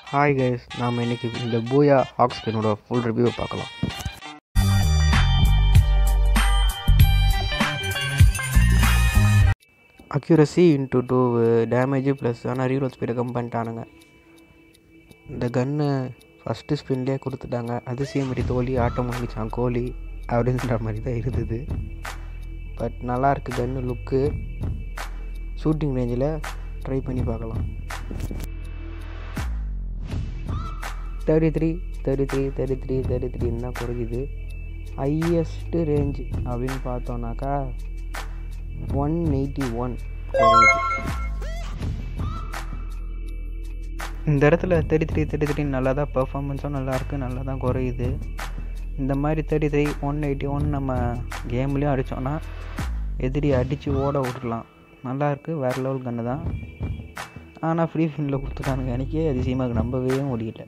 hi guys நாம் இன்றைக்கி இந்த பூயா ஆக்ஸ்பினோட ஃபுல் ரிவ்யூவை பார்க்கலாம் accuracy into two damage plus ஆனால் ரீலோட் ஸ்பீடை கம் பண்ணிட்டானுங்க இந்த கன்று ஃபஸ்ட்டு ஸ்பின்லேயே கொடுத்துட்டாங்க அதிசயமிடி தோழி ஆட்டம் முடிச்சான் கோழி அப்படின்ற மாதிரி தான் இருந்தது பட் நல்லா இருக்கு கன்று லுக்கு ஷூட்டிங் ரேஞ்சில் ட்ரை பண்ணி பார்க்கலாம் thirty three thirty three thirty three thirty த்ரீன்னு தான் குறையுது ஹையஸ்ட்டு ரேஞ்ச் அப்படின்னு பார்த்தோன்னாக்கா ஒன் எயிட்டி ஒன் இந்த இடத்துல தேர்ட்டி த்ரீ தேர்ட்டி த்ரீ நல்லா தான் பர்ஃபார்மன்ஸும் நல்லாயிருக்கு நல்லா தான் குறையுது இந்த மாதிரி thirty three one eighty one நம்ம கேம்லேயும் அடித்தோன்னா எதிரி அடித்து ஓட விட்டுடலாம் நல்லாயிருக்கு வேறு லெவல் கன்று தான் ஆனால் ஃப்ரீ ஃபீல்டில் கொடுத்துட்டானுங்க எனக்கே அதிசயமாக நம்பவே முடியல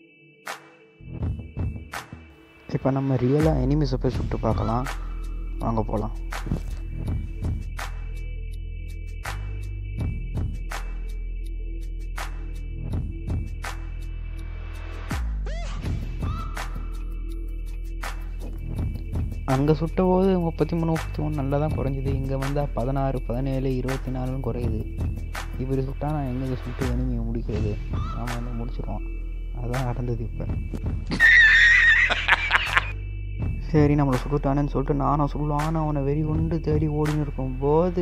இப்போ நம்ம ரியலாக எனிமிஸை போய் சுட்டு பார்க்கலாம் வாங்க போகலாம் அங்கே சுட்ட போது முப்பத்தி மூணு முப்பத்தி மூணு நல்லா தான் குறைஞ்சிது இங்கே வந்தால் பதினாறு பதினேழு இருபத்தி நாலுன்னு குறையுது இப்படி சுட்டால் நான் எங்கே சுட்டு எனிமையை முடிக்கிறது அவன் வந்து முடிச்சிருவான் அதான் நடந்தது இப்போ சரி நம்மளை சுட்டுட்டானேன்னு சொல்லிட்டு நானும் சொல்லலான்னு அவனை வெறி கொண்டு தேடி ஓடின்னு இருக்கும் போது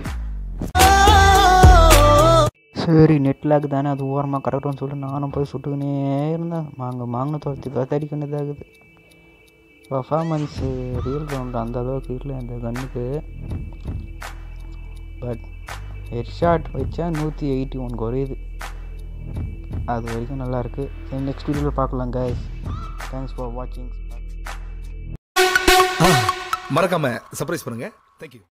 சரி நெட் லாக் தானே அது ஓரமாக கரெக்டான்னு சொல்லிட்டு நானும் போய் சுட்டுக்கினே இருந்தேன் மாங்க மாங்க துரத்தி பார்த்து அடிக்கணுதாகுது பர்ஃபார்மன்ஸு ரியல் கிரவுண்ட் அந்த அளவுக்கு இல்லை அந்த கன்னுக்கு பட் ஹெட் ஷாட் வச்சா நூற்றி எயிட்டி ஒன் குறையுது அது வரைக்கும் நல்லாயிருக்கு சரி நெக்ஸ்ட் வீடியோவில் பார்க்கலாம் கைஸ் தேங்க்ஸ் ஃபார் வாட்சிங் மறக்காம சர்ப்ரைஸ் பண்ணுங்க தேங்க்யூ